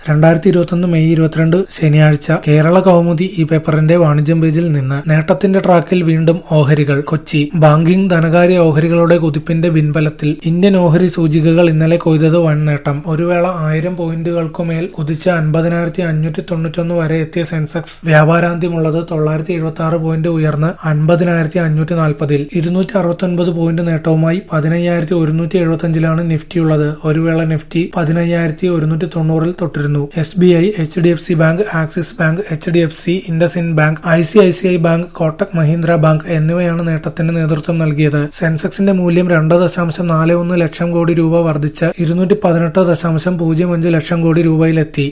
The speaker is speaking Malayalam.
രണ്ടായിരത്തി ഇരുപത്തൊന്ന് മെയ് ഇരുപത്തിരണ്ട് ശനിയാഴ്ച കേരള കൗമുദി ഈ പേപ്പറിന്റെ വാണിജ്യം പേജിൽ നിന്ന് നേട്ടത്തിന്റെ ട്രാക്കിൽ വീണ്ടും ഓഹരികൾ കൊച്ചി ബാങ്കിംഗ് ധനകാര്യ ഓഹരികളുടെ കുതിപ്പിന്റെ പിൻബലത്തിൽ ഇന്ത്യൻ ഓഹരി സൂചികകൾ ഇന്നലെ കൊയ്തത് വൻ നേട്ടം ഒരു വേള ആയിരം പോയിന്റുകൾക്കുമേൽ കുതിച്ച അൻപതിനായിരത്തി അഞ്ഞൂറ്റി തൊണ്ണൂറ്റൊന്ന് വരെ എത്തിയ സെൻസെക്സ് വ്യാപാരാന്ത്യമുള്ളത് തൊള്ളായിരത്തി എഴുപത്തി ആറ് പോയിന്റ് ഉയർന്ന് അൻപതിനായിരത്തി അഞ്ഞൂറ്റി നാൽപ്പതിൽ ഇരുന്നൂറ്റി അറുപത്തി ഒൻപത് പോയിന്റ് നേട്ടവുമായി പതിനയ്യായിരത്തി ഒരുന്നൂറ്റി എഴുപത്തി അഞ്ചിലാണ് നിഫ്റ്റിയുള്ളത് ഒരു വേള നിഫ്റ്റി പതിനയ്യായിരത്തി ഒരുന്നൂറ്റി തൊണ്ണൂറിൽ തൊട്ടിരുന്നു S B I H D F C bank Axis bank H D F C IndusInd bank I C I C I bank Kotak Mahindra bank എന്നിവയാണ് നേട്ടത്തിന് നേതൃത്വം നൽകിയത് സെൻസെക്സിന്റെ മൂല്യം രണ്ട് ദശാംശം നാല് ഒന്ന് ലക്ഷം കോടി രൂപ വർദ്ധിച്ച് ഇരുന്നൂറ്റി പതിനെട്ട് ദശാംശം പൂജ്യം അഞ്ച് ലക്ഷം കോടി രൂപയിലെത്തി